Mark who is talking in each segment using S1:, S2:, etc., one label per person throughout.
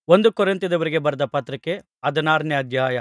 S1: ಒಂದು ಕೊರಿಂಥದವರಿಗೆ ಬರೆದ ಪತ್ರಿಕೆ ಹದಿನಾರನೇ ಅಧ್ಯಾಯ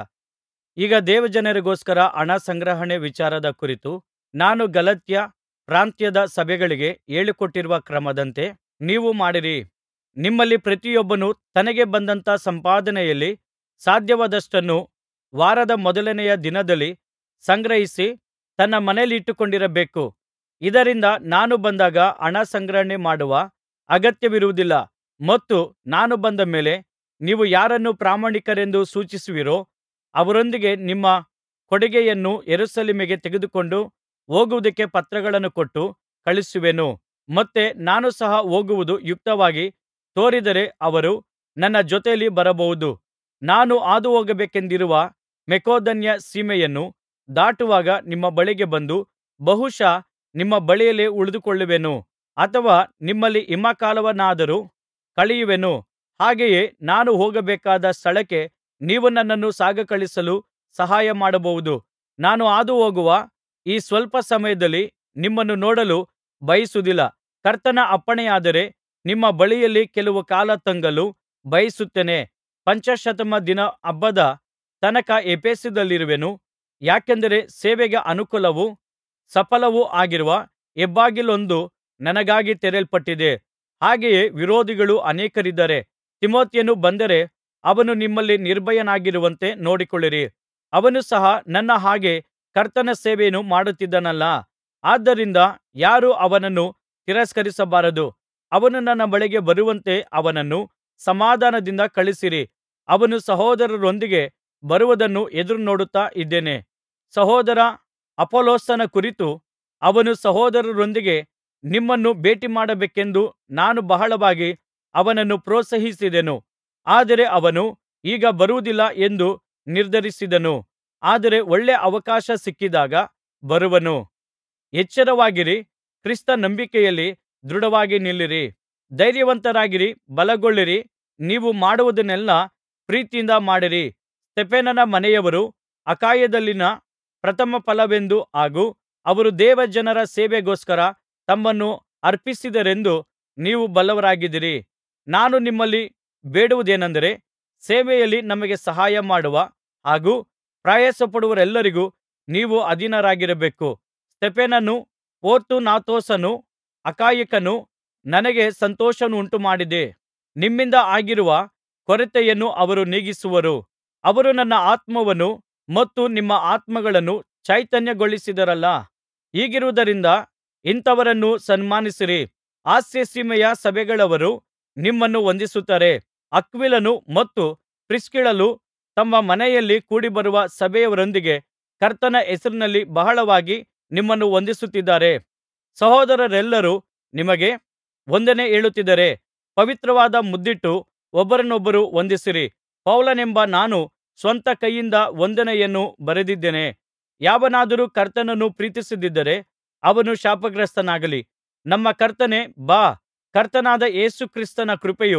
S1: ಈಗ ದೇವಜನರಿಗೋಸ್ಕರ ಹಣ ಸಂಗ್ರಹಣೆ ವಿಚಾರದ ಕುರಿತು ನಾನು ಗಲಾತ್ಯ ಪ್ರಾಂತ್ಯದ ಸಭೆಗಳಿಗೆ ಹೇಳಿಕೊಟ್ಟಿರುವ ಕ್ರಮದಂತೆ ನೀವು ಮಾಡಿರಿ ನಿಮ್ಮಲ್ಲಿ ಪ್ರತಿಯೊಬ್ಬನು ತನಗೆ ಬಂದಂಥ ಸಂಪಾದನೆಯಲ್ಲಿ ಸಾಧ್ಯವಾದಷ್ಟನ್ನು ವಾರದ ಮೊದಲನೆಯ ದಿನದಲ್ಲಿ ಸಂಗ್ರಹಿಸಿ ತನ್ನ ಮನೆಯಲ್ಲಿಟ್ಟುಕೊಂಡಿರಬೇಕು ಇದರಿಂದ ನಾನು ಬಂದಾಗ ಹಣ ಸಂಗ್ರಹಣೆ ಮಾಡುವ ಅಗತ್ಯವಿರುವುದಿಲ್ಲ ಮತ್ತು ನಾನು ಬಂದ ಮೇಲೆ ನೀವು ಯಾರನ್ನು ಪ್ರಾಮಾಣಿಕರೆಂದು ಸೂಚಿಸುವಿರೋ ಅವರೊಂದಿಗೆ ನಿಮ್ಮ ಕೊಡುಗೆಯನ್ನು ಯೆರೂಸಲೇಮಿಗೆ ತೆಗೆದುಕೊಂಡು ಹೋಗುವುದಕ್ಕೆ ಪತ್ರಗಳನ್ನು ಕೊಟ್ಟು ಕಳುಹಿಸುವೆನು ಮತ್ತೆ ನಾನು ಸಹ ಹೋಗುವುದು ಯುಕ್ತವಾಗಿ ತೋರಿದರೆ ಅವರು ನನ್ನ ಜೊತೆಯಲ್ಲಿ ಬರಬಹುದು ನಾನು ಹಾದುಹೋಗಬೇಕೆಂದಿರುವ ಮಕೆದೋನ್ಯ ಸೀಮೆಯನ್ನು ದಾಟುವಾಗ ನಿಮ್ಮ ಬಳಿಗೆ ಬಂದು ಬಹುಶಃ ನಿಮ್ಮ ಬಳಿಯಲ್ಲೇ ಉಳಿದುಕೊಳ್ಳುವೆನು ಅಥವಾ ನಿಮ್ಮಲ್ಲಿ ಹಿಮಕಾಲವನ್ನಾದರೂ ಕಳೆಯುವೆನು ಹಾಗೆಯೇ ನಾನು ಹೋಗಬೇಕಾದ ಸ್ಥಳಕ್ಕೆ ನೀವು ನನ್ನನ್ನು ಸಾಗಕಳುಹಿಸಲು ಸಹಾಯ ಮಾಡಬಹುದು ನಾನು ಹಾದುಹೋಗುವ ಈ ಸ್ವಲ್ಪ ಸಮಯದಲ್ಲಿ ನಿಮ್ಮನ್ನು ನೋಡಲು ಬಯಸುವುದಿಲ್ಲ ಕರ್ತನ ಅಪ್ಪಣೆಯಾದರೆ ನಿಮ್ಮ ಬಳಿಯಲ್ಲಿ ಕೆಲವು ಕಾಲ ತಂಗಲು ಬಯಸುತ್ತೇನೆ ಪಂಚಾಶತ್ತಮ ದಿನ ಹಬ್ಬದ ತನಕ ಎಫೆಸದಲ್ಲಿರುವೆನು ಯಾಕೆಂದರೆ ಸೇವೆಗೆ ಅನುಕೂಲವೂ ಸಫಲವೂ ಆಗಿರುವ ಹೆಬ್ಬಾಗಿಲೊಂದು ನನಗಾಗಿ ತೆರೆಯಲ್ಪಟ್ಟಿದೆ ಹಾಗೆಯೇ ವಿರೋಧಿಗಳು ಅನೇಕರಿದ್ದಾರೆ ತಿಮೊಥೆಯನು ಬಂದರೆ ಅವನು ನಿಮ್ಮಲ್ಲಿ ನಿರ್ಭಯನಾಗಿರುವಂತೆ ನೋಡಿಕೊಳ್ಳಿರಿ ಅವನು ಸಹ ನನ್ನ ಹಾಗೆ ಕರ್ತನ ಸೇವೆಯನ್ನು ಮಾಡುತ್ತಿದ್ದಾನಲ್ಲಾ ಆದ್ದರಿಂದ ಯಾರೂ ಅವನನ್ನು ತಿರಸ್ಕರಿಸಬಾರದು ಅವನು ನನ್ನ ಬಳಿಗೆ ಬರುವಂತೆ ಅವನನ್ನು ಸಮಾಧಾನದಿಂದ ಕಳುಹಿಸಿರಿ ಅವನು ಸಹೋದರರೊಂದಿಗೆ ಬರುವುದನ್ನು ಎದುರುನೋಡುತ್ತಾ ಇದ್ದೇನೆ ಸಹೋದರ ಅಪೊಲ್ಲೋಸನ ಕುರಿತು ಅವನು ಸಹೋದರರೊಂದಿಗೆ ನಿಮ್ಮನ್ನು ಭೇಟಿಮಾಡಬೇಕೆಂದು ನಾನು ಬಹಳವಾಗಿ ಅವನನ್ನು ಪ್ರೋತ್ಸಾಹಿಸಿದೆನು ಆದರೆ ಅವನು ಈಗ ಬರುವುದಿಲ್ಲ ಎಂದು ನಿರ್ಧರಿಸಿದನು ಆದರೆ ಒಳ್ಳೆ ಅವಕಾಶ ಸಿಕ್ಕಿದಾಗ ಬರುವನು ಎಚ್ಚರವಾಗಿರಿ ಕ್ರಿಸ್ತ ನಂಬಿಕೆಯಲ್ಲಿ ದೃಢವಾಗಿ ನಿಲ್ಲಿರಿ ಧೈರ್ಯವಂತರಾಗಿರಿ ಬಲಗೊಳ್ಳಿರಿ ನೀವು ಮಾಡುವುದನ್ನೆಲ್ಲಾ ಪ್ರೀತಿಯಿಂದ ಮಾಡಿರಿ ಸ್ತೆಫನನ ಮನೆಯವರು ಅಖಾಯದಲ್ಲಿನ ಪ್ರಥಮಫಲವೆಂದೂ ಹಾಗೂ ಅವರು ದೇವಜನರ ಸೇವೆಗೋಸ್ಕರ ತಮ್ಮನ್ನು ಅರ್ಪಿಸಿದರೆಂದೂ ನೀವು ಬಲ್ಲವರಾಗಿದ್ದೀರಿ ನಾನು ನಿಮ್ಮಲ್ಲಿ ಬೇಡುವುದೇನಂದರೆ ಸೇವೆಯಲ್ಲಿ ನಮಗೆ ಸಹಾಯ ಮಾಡುವ ಹಾಗೂ ಪ್ರಯಾಸಪಡುವವರೆಲ್ಲರಿಗೂ ನೀವು ಅಧೀನರಾಗಿರಬೇಕು ಸ್ತೆಫನನೂ ಪೊರ್ತುನಾತೊಸನೂ ಅಖಾಯಿಕನೂ ನನಗೆ ಸಂತೋಷವನ್ನುಂಟುಮಾಡಿದೆ ನಿಮ್ಮಿಂದ ಆಗಿರುವ ಕೊರತೆಯನ್ನು ಅವರು ನೀಗಿಸುವರು ಅವರು ನನ್ನ ಆತ್ಮವನ್ನು ಮತ್ತು ನಿಮ್ಮ ಆತ್ಮಗಳನ್ನು ಚೈತನ್ಯಗೊಳಿಸಿದರಲ್ಲಾ ಹೀಗಿರುವುದರಿಂದ ಇಂಥವರನ್ನು ಸನ್ಮಾನಿಸಿರಿ ಆಸ್ಯಸೀಮೆಯ ಸಭೆಗಳವರು ನಿಮ್ಮನ್ನು ವಂದಿಸುತ್ತಾರೆ ಅಕ್ವಿಲನೂ ಮತ್ತು ಪ್ರಿಸ್ಕಿಲ್ಲಳೂ ತಮ್ಮ ಮನೆಯಲ್ಲಿ ಕೂಡಿಬರುವ ಸಭೆಯವರೊಂದಿಗೆ ಕರ್ತನ ಹೆಸರಿನಲ್ಲಿ ಬಹಳವಾಗಿ ನಿಮ್ಮನ್ನು ವಂದಿಸುತ್ತಿದ್ದಾರೆ ಸಹೋದರರೆಲ್ಲರೂ ನಿಮಗೆ ವಂದನೆ ಹೇಳುತ್ತಿದ್ದಾರೆ ಪವಿತ್ರವಾದ ಮುದ್ದಿಟ್ಟು ಒಬ್ಬರನ್ನೊಬ್ಬರು ವಂದಿಸಿರಿ ಪೌಲನೆಂಬ ನಾನು ಸ್ವಂತ ಕೈಯಿಂದ ವಂದನೆಯನ್ನು ಬರೆದಿದ್ದೇನೆ ಯಾವನಾದರೂ ಕರ್ತನನ್ನು ಪ್ರೀತಿಸದಿದ್ದರೆ ಅವನು ಶಾಪಗ್ರಸ್ತನಾಗಲಿ ನಮ್ಮ ಕರ್ತನೇ ಬಾ ಕರ್ತನಾದ ಯೇಸು ಕ್ರಿಸ್ತನ ಕೃಪೆಯು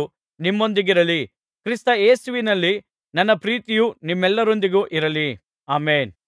S1: ನಿಮ್ಮೊಂದಿಗಿರಲಿ ಕ್ರಿಸ್ತ ಯೇಸುವಿನಲ್ಲಿ ನನ್ನ ಪ್ರೀತಿಯು ನಿಮ್ಮೆಲ್ಲರೊಂದಿಗೂ ಇರಲಿ ಆಮೆನ್